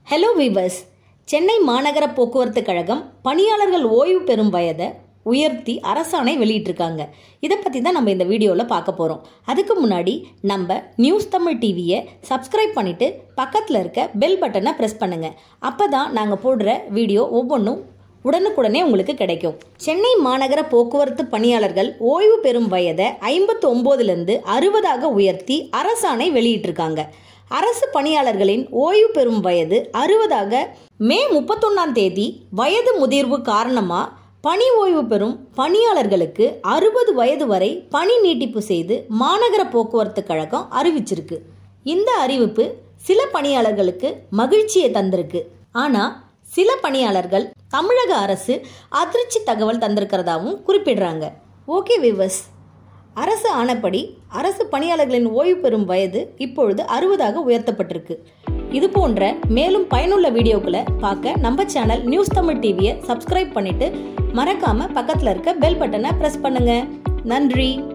hello viewers Chennai மாநகர போக்குவரத்து கழகம் பணியாளர்கள் ஓய்வு பெறும் வயதை உயர்த்தி அரசாணை வெளியிட்டிருக்காங்க இதை பற்றி தான் நம்ம இந்த வீடியோவில் பார்க்க போகிறோம் அதுக்கு முன்னாடி நம்ம நியூஸ் தமிழ் டிவியை சப்ஸ்கிரைப் பண்ணிவிட்டு பக்கத்தில் இருக்க பெல் பட்டனை ப்ரெஸ் பண்ணுங்கள் அப்போ தான் நாங்கள் போடுற வீடியோ ஒவ்வொன்றும் உடனுக்குடனே உங்களுக்கு கிடைக்கும் சென்னை மாநகர போக்குவரத்து பணியாளர்கள் ஓய்வு பெறும் வயதை ஐம்பத்தி ஒம்போதுலேருந்து அறுபதாக உயர்த்தி அரசாணை வெளியிட்டிருக்காங்க அரசு பணியாளர்களின் ஓய்வு பெறும் வயது அறுபதாக மே முப்பத்தொன்னாம் தேதி வயது முதிர்வு காரணமாக பணி ஓய்வு பெறும் பணியாளர்களுக்கு அறுபது வயது வரை பணி நீட்டிப்பு செய்து மாநகர போக்குவரத்து கழகம் அறிவிச்சிருக்கு இந்த அறிவிப்பு சில பணியாளர்களுக்கு மகிழ்ச்சியை தந்திருக்கு ஆனால் சில பணியாளர்கள் தமிழக அரசு அதிர்ச்சி தகவல் தந்திருக்கிறதாவும் குறிப்பிடுறாங்க ஓகே விவஸ் அரசு ஆணைப்படி அரசு பணியாளர்களின் ஓய்வு பெறும் வயது இப்பொழுது அறுபதாக உயர்த்தப்பட்டிருக்கு இது போன்ற மேலும் பயனுள்ள வீடியோக்களை பார்க்க நம்ம சேனல் நியூஸ் தமிழ் டிவியை சப்ஸ்கிரைப் பண்ணிட்டு மறக்காம பக்கத்தில் இருக்க பெல் பட்டனை ப்ரெஸ் பண்ணுங்க நன்றி